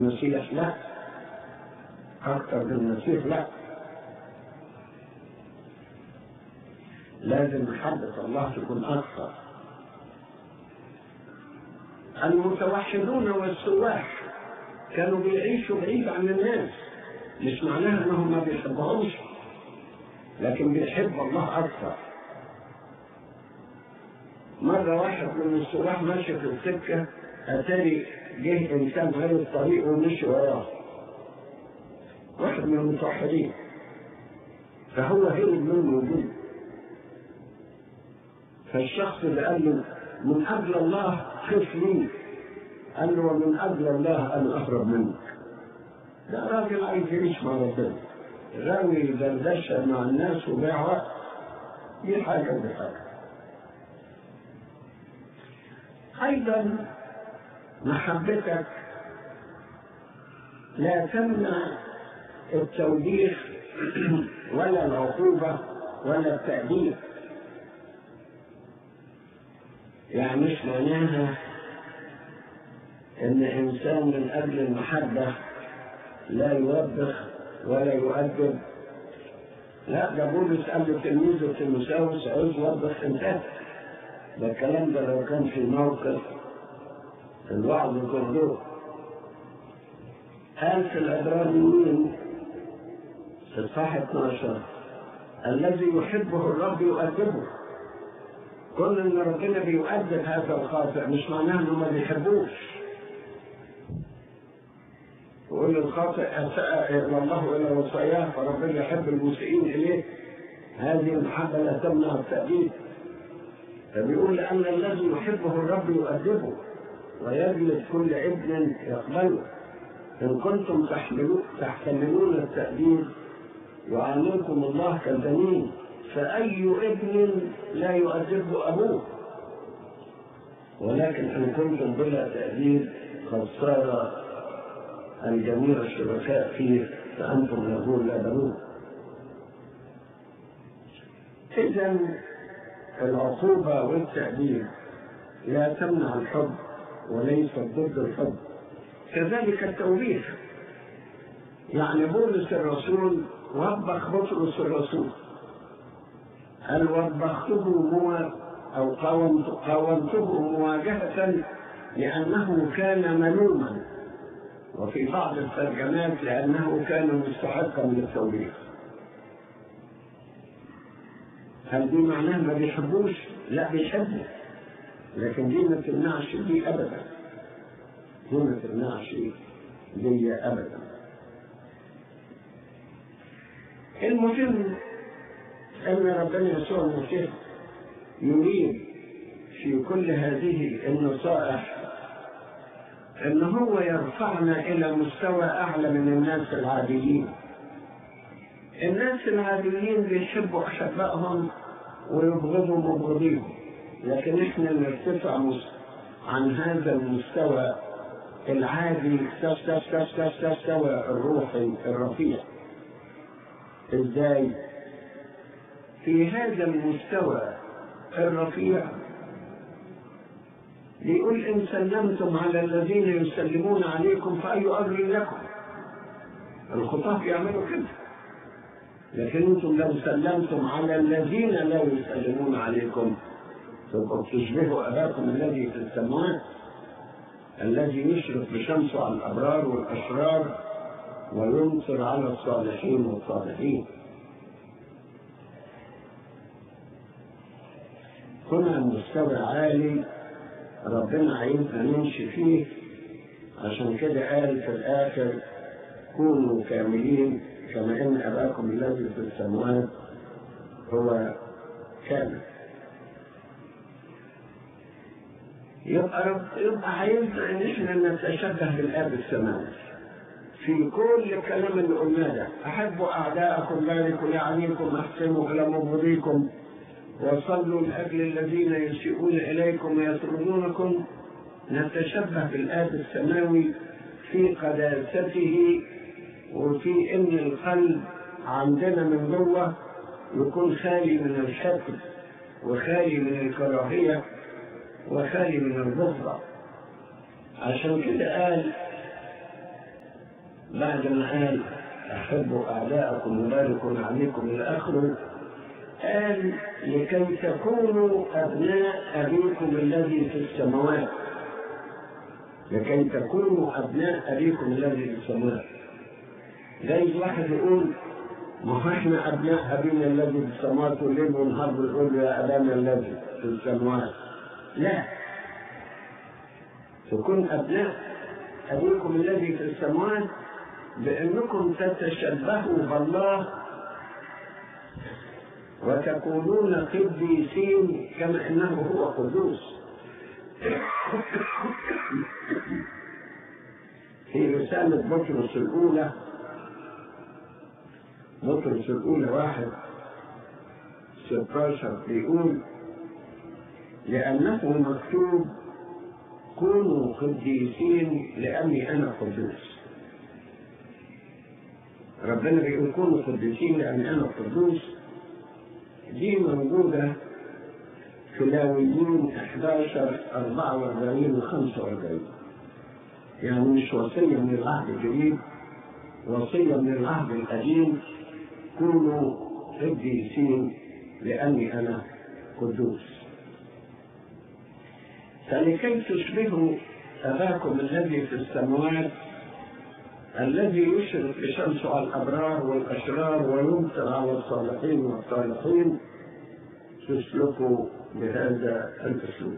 المسيح لا أكثر من المسيح لا لازم محبة الله تكون أكثر المتوحدون والسواح كانوا بيعيشوا بعيد عن الناس مش معناها انهم ما بيحبهمش لكن بيحب الله اكثر مرة واحد من السواح ماشي في السكة أتاري جه إنسان غير الطريق ومشي وراه واحد من المتوحدين فهو هرب من وجود فالشخص اللي قال له من أجل الله خف لي قال له ومن أجل الله أنا أهرب منك ده راجل عايز يعيش مع ربنا غاوي دردشة مع الناس وبيع وقت دي حاجة ودي حاجة أيضا محبتك لا تمنع التوبيخ ولا العقوبة ولا التأديب يعني مش معناها ان انسان من اجل المحبة لا يوبخ ولا يؤدب لا ده بولس قال لتلميذه تيموثاوس عاوز يوبخ انت ده الكلام ده لو كان في موقف الوعظ كله قال في العبرانيين في الصح 12 الذي يحبه الرب يؤدبه كل ان ربنا بيؤدب هذا الخاطئ مش معناه انه ما بيحبوش يقول الخاطئ اساء الى الله والى وصاياه فربنا يحب المسيئين اليه هذه المحبه لا تمنع التأديب فبيقول لأن الذي يحبه الرب يؤدبه ويجلد كل ابن يقبله إن كنتم تحملون تحتملون التأديب يعاملكم الله كالبنين فأي ابن لا يؤدبه أبوه ولكن إن كنتم بلا تأديب قد صار الجميع شركاء فيه فأنتم له لا بنون إذا العقوبة والتأديب لا تمنع الحب وليست ضد الحب كذلك التوبيخ يعني بولس الرسول وبخ بطرس الرسول هل وبخته مو أو قاومت قاومته مواجهة لأنه كان ملوما وفي بعض الترجمات لأنه كان مستحقا للتوبيخ هل دي معناه ما بيحبوش؟ لا بيحبوا لكن دي ما تمنعش دي ابدا دي ما تمنعش دي ابدا المهم ان ربنا يسوع المسيح يريد في كل هذه النصائح ان هو يرفعنا الى مستوى اعلى من الناس العاديين الناس العاديين بيحبوا احبائهم ويبغضوا مبغضيهم لكن احنا نرتفع عن هذا المستوى العادي مستوى الروحي الرفيع ازاي في هذا المستوى الرفيع بيقول ان سلمتم على الذين يسلمون عليكم فاي اجر لكم الخطاه يعملوا كده لكن انتم لو سلمتم على الذين لا يسلمون عليكم تبقوا تشبهوا اباكم الذي في السماوات الذي يشرق بشمسه على الابرار والاشرار وينصر على الصالحين والصالحين هنا مستوى عالي ربنا عايزنا نمشي فيه عشان كده قال في الاخر كونوا كاملين كما ان اباكم الذي في السماوات هو كامل يبقى رب يبقى عايزنا ان احنا نتشبه بالاب السماوي في كل الكلام اللي قلناه ده احبوا اعداءكم باركوا لعنيكم احسنوا الى مبغضيكم وصلوا لاجل الذين يسيئون اليكم ويطردونكم نتشبه بالاب السماوي في قداسته وفي ان القلب عندنا من جوه يكون خالي من الحقد وخالي من الكراهيه وخالي من البغضه عشان كده قال بعد ما قال أحبوا أعداءكم وباركوا عليكم إلى آخره قال لكي تكونوا أبناء أبيكم الذي في السماوات لكي تكونوا أبناء أبيكم الذي في السماوات جايز واحد يقول ما هو احنا أبناء أبينا الذي في السماوات والليل والنهار بنقول يا أبانا الذي في السماوات لا تكون أبناء أبيكم الذي في السماوات بأنكم تتشبهوا بالله وتكونون قديسين كما انه هو قدوس في رسالة بطرس الأولى بطرس الأولى واحد 16 بيقول لأنه مكتوب كونوا قديسين لأني أنا قدوس ربنا بيقول كونوا قديسين لأني أنا قدوس دي موجودة في لاويين 11 44 و 45 يعني مش وصية من العهد الجديد وصية من العهد القديم كونوا قديسين لأني أنا قدوس فلكي تشبهوا أباكم الذي في السماوات الذي يشرق بشمس على الأبرار والأشرار ويمطر على الصالحين والصالحين تسلكوا بهذا الأسلوب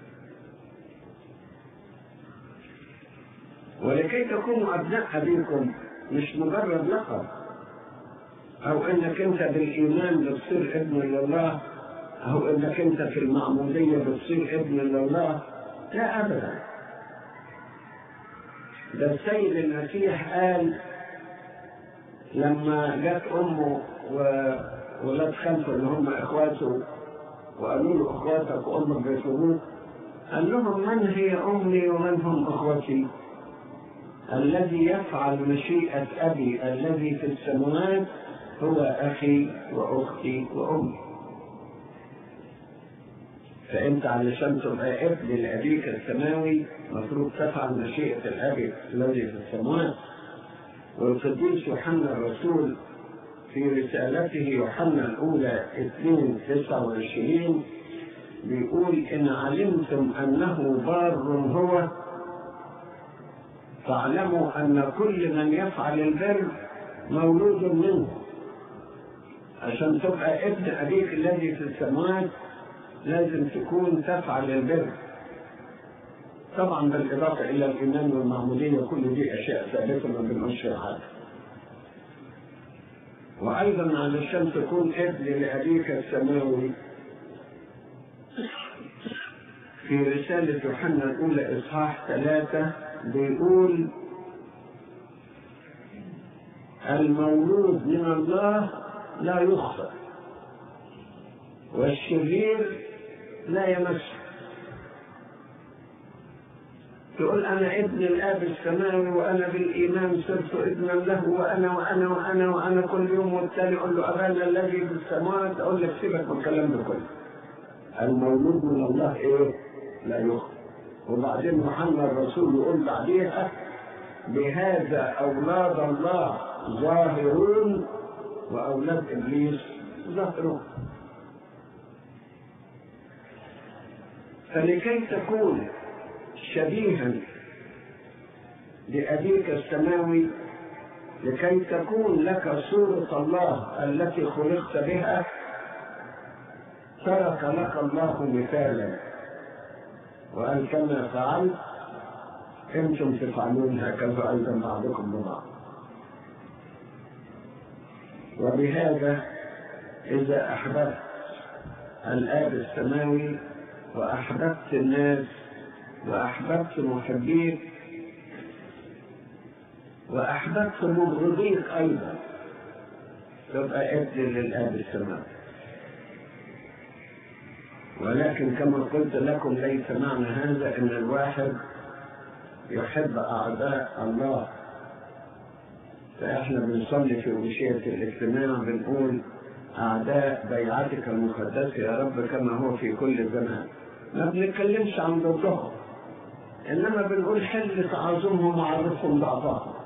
ولكي تكونوا أبناء أبيكم مش مجرد لقب أو إنك أنت بالإيمان بتصير ابن لله أو إنك أنت في المعمودية بتصير ابن لله لا أبدا ده السيد المسيح قال لما جت امه وولاد خلفه اللي هم اخواته وقالوا له اخواتك وامك بيصوموك قال لهم من هي امي ومن هم اخوتي الذي يفعل مشيئة أبي الذي في السماوات هو أخي وأختي وأمي فأنت علشان تبقى ابن لأبيك السماوي مفروض تفعل مشيئة الأب الذي في السماوات والقديس يوحنا الرسول في رسالته يوحنا الأولى 2 29 بيقول إن علمتم أنه بار هو فاعلموا أن كل من يفعل البر مولود منه عشان تبقى ابن أبيك الذي في السماوات لازم تكون تفعل البر طبعا بالإضافة إلى الإيمان والمعمودية كل دي أشياء ثابتة ما بنقولش حاجة وأيضا علشان تكون ابن لأبيك السماوي في رسالة يوحنا الأولى إصحاح ثلاثة بيقول المولود من الله لا يخطئ والشرير لا يمسه تقول أنا ابن الآب السماوي وأنا بالإيمان صرت ابنا له وأنا وأنا وأنا وأنا كل يوم والتالي أقول له أبانا الذي في السماوات أقول لك سيبك من الكلام ده كله المولود من الله إيه؟ لا يخطئ وبعدين محمد الرسول يقول بعديها بهذا أولاد الله ظاهرون وأولاد إبليس ظاهرون فلكي تكون شبيها لأبيك السماوي لكي تكون لك صورة الله التي خلقت بها ترك لك الله مثالا وقال كما فعلت انتم تفعلون هكذا ايضا بعضكم ببعض وبهذا اذا احببت الاب السماوي واحببت الناس واحببت محبيك واحببت مبغضيك ايضا تبقى ابن للاب السماوي ولكن كما قلت لكم ليس معنى هذا ان الواحد يحب اعداء الله فاحنا بنصلي في وشية الاجتماع بنقول اعداء بيعتك المقدسة يا رب كما هو في كل زمان ما بنتكلمش عن ضدهم انما بنقول حل تعاظمهم وعرفهم ضعفهم